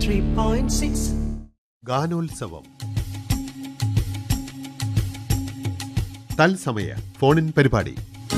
93.6 ഗാനോത്സവം തത്സമയ ഫോണിൻ പരിപാടി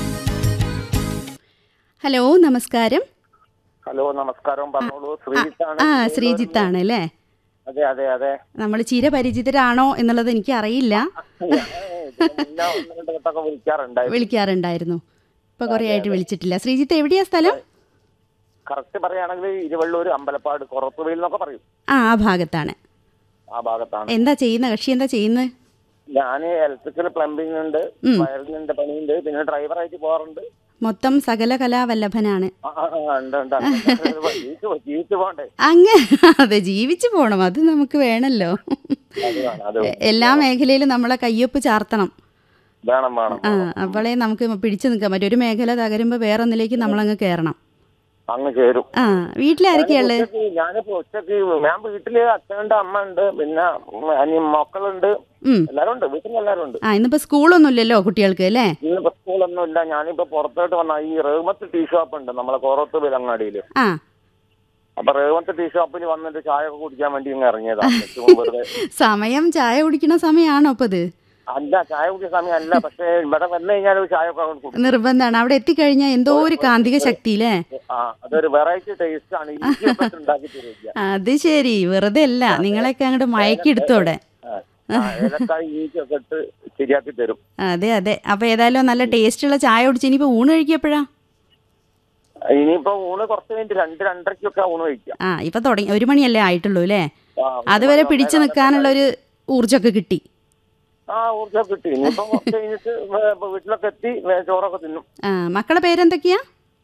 ഹലോ നമസ്കാരം ഹലോ നമസ്കാരം പറഞ്ഞോളൂ ശ്രീജിത്താണ് ആ ശ്രീജിത്താണ് അല്ലേ അതെ അതെ അതെ നമ്മൾ ചിരപരിചിതരാണോ എന്നുള്ളത് എനിക്ക് അറിയില്ല മുന്നേ ഒന്ന് രണ്ട് വട്ടമൊക്കെ വിളിക്കാറുണ്ടായിരുന്നു വിളിക്കാറുണ്ടായിരുന്നു ഇപ്പൊ കുറെ ആയിട്ട് വിളിച്ചിട്ടില്ല ശ്രീജിത്ത് എവിടെയാ സ്ഥലം കറക്റ്റ് പറയുകയാണെങ്കിൽ ഇരുവള്ളൂർ അമ്പലപ്പാട് കൊറത്തുവയിൽ എന്നൊക്കെ പറയും ആ ആ ഭാഗത്താണ് ആ ഭാഗത്താണ് എന്താ ചെയ്യുന്ന കക്ഷി എന്താ ചെയ്യുന്നത് ഞാൻ ഇലക്ട്രിക്കൽ പ്ലംബിംഗ് ഉണ്ട് വയറിങ്ങിന്റെ പണിയുണ്ട് പിന്നെ ഡ്രൈവറായിട്ട് പോകാറുണ്ട് മൊത്തം സകല കലാവല്ലഭനാണ് ആ, ആ, ആ, ഉണ്ട് ഉണ്ട് ഉണ്ട്. ജീവിച്ചു പോ- ജീവിച്ചു പോണ്ടേ അങ്ങ് അതെ ജീവിച്ചു പോണം അത് നമുക്ക് വേണല്ലോ അത് വേണം അത് എല്ലാ മേഖലയിലും നമ്മളെ കയ്യൊപ്പ് ചാർത്തണം വേണം വേണം ആ അപ്പോളേ നമുക്ക് പിടിച്ചു നിൽക്കാൻ പറ്റും ഒരു മേഖല തകരുമ്പോൾ വേറൊന്നിലേക്ക് നമ്മളങ്ങ് കയറണം അങ്ങ് ചേരും ആ വീട്ടിലാരൊക്കെയുള്ളത് ഉച്ചക്ക് ഞാനിപ്പോ ഉച്ചക്ക് ഞാൻ വീട്ടില് അച്ഛനുണ്ട് അമ്മ ഉണ്ട് പിന്നെ അനി മക്കളുണ്ട് ഉം എല്ലാരും ഉണ്ട് വീട്ടിൽ എല്ലാരും ഉണ്ട് ആ ഇന്നിപ്പോ സ്കൂളൊന്നും ഇല്ലല്ലോ കുട്ടികൾക്ക് അല്ലേ ഇന്നിപ്പോ സ്കൂളൊന്നും ഇല്ല ഞാനിപ്പോ പുറത്തോട്ട് വന്ന ഈ റേമത്ത് ടീ ഷോപ്പ് ഉണ്ട് നമ്മളെ കോറത്ത് വിലങ്ങാടിയില് ആ അപ്പൊ റേമത്ത് ടീ ഷോപ്പിൽ വന്നിട്ട് ചായ ഒക്കെ കുടിക്കാൻ വേണ്ടി ഇങ്ങ് ഇറങ്ങിയതാ ചുമ്മാ വെറുതെ സമയം ചായ കുടിക്കണ സമയമാണോ അപ്പൊ ഇത് അല്ല ചായ കുടിക്കുന്ന സമയം അല്ല പക്ഷെ ഇവിടെ വന്നു കഴിഞ്ഞാൽ ഒരു ചായ ഒക്കെ അങ്ങ് കുടിക്കും നിർബന്ധമാണ് അവിടെ എത്തിക്കഴിഞ്ഞാൽ എന്തോ ഒരു കാന്തിക ശക്തി അല്ലേ ആ അതൊരു വെറൈറ്റി ടേസ്റ്റ് ആണ് ഇഞ്ചിയൊക്കെ ഇട്ട് ഉണ്ടാക്കി തരിക അത് ശരി വെറുതെ അല്ല നിങ്ങളെയൊക്കെ അങ്ങോട്ട് മയക്കിയെടുത്തോടെ ഏലക്കായ് ഇഞ്ചിയൊക്കെ ഇട്ട് ശരിയാക്കി തരും അതെ അതെ അപ്പൊ ഏതായാലും നല്ല ടേസ്റ്റുള്ള ചായ കുടിച്ച് ഇനിയിപ്പോ ഊണ് കഴിക്കപ്പോഴാ ഇനിയിപ്പോ ഊണ് കുറച്ച് കഴിഞ്ഞിട്ട് രണ്ട് രണ്ടരയ്ക്കൊക്കെ ഊണ് കഴിക്കാം ആ ഇപ്പൊ തുടങ്ങി ഒരു മണിയല്ലേ ആയിട്ടുള്ളൂ അല്ലേ ആ, അതുവരെ പിടിച്ചു നിൽക്കാനുള്ള ഒരു ഊർജ്ജമൊക്കെ കിട്ടി ആ ഊർജ്ജം കിട്ടി ഇനിയിപ്പോ കുറച്ച് കഴിഞ്ഞിട്ട് വേ- ഇപ്പൊ വീട്ടിലൊക്കെ എത്തി വേ- ചോറൊക്കെ തിന്നും ആ മക്കളെ പേരെന്തൊക്കെയാ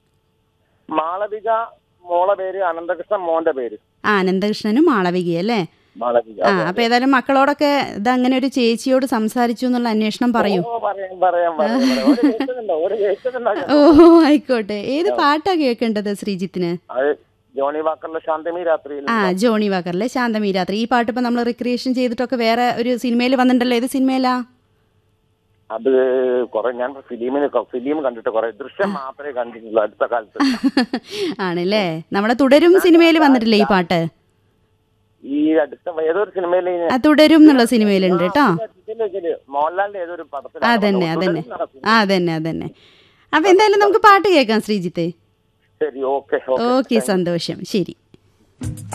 മാളവിക മോളെ പേര് അനന്തകൃഷ്ണൻ മോന്റെ പേര് ആ അനന്തകൃഷ്ണനും മാളവികയും അല്ലേ മാളവിക ആ അപ്പൊ ഏതായാലും മക്കളോടൊക്കെ ഇതങ്ങനെ ഒരു ചേച്ചിയോട് സംസാരിച്ചു എന്നുള്ള അന്വേഷണം പറയൂ ഓ, പറയാം പറയാം പറയാം പറയാം. ഒരു കേൾക്കുന്നുണ്ടോ ഒരു കേൾക്കുന്നുണ്ടോ ഓ ആയിക്കോട്ടെ ഏത് പാട്ടാ കേൾക്കേണ്ടത് ശ്രീജിത്തിന് അത് ജോണി വാക്കറിലെ ശാന്തമി രാത്രിയിൽ ആ ജോണി വാക്കറിലെ ശാന്തമീ രാത്രി ഈ പാട്ട് ഇപ്പൊ നമ്മൾ റിക്രിയേഷൻ ചെയ്തിട്ടൊക്കെ വേറെ ഒരു സിനിമയിൽ വന്നിട്ടുണ്ടല്ലോ ഏത് സിനിമയിലാ അത് കുറെ ഞാൻ ഫിലിമിന് ഫിലിം കണ്ടിട്ട് കുറെ ദൃശ്യം മാത്രമേ കണ്ടിട്ടുള്ളൂ അടുത്ത കാലത്ത് ആണല്ലേ നമ്മുടെ തുടരും സിനിമയിൽ വന്നിട്ടില്ലേ ഈ പാട്ട് ഈ അടുത്ത ഏതൊരു സിനിമയിൽ ആ തുടരും എന്നുള്ള സിനിമയിലുണ്ട് കേട്ടോ മോഹൻലാലിന്റെ ഏതൊരു പടത്തിൽ അതന്നെ അതന്നെ ആ അതന്നെ അതന്നെ അപ്പൊ എന്തായാലും നമുക്ക് പാട്ട് കേൾക്കാം ശ്രീജിത്തെ ശരി ഓക്കെ ഓക്കെ സന്തോഷം ശരി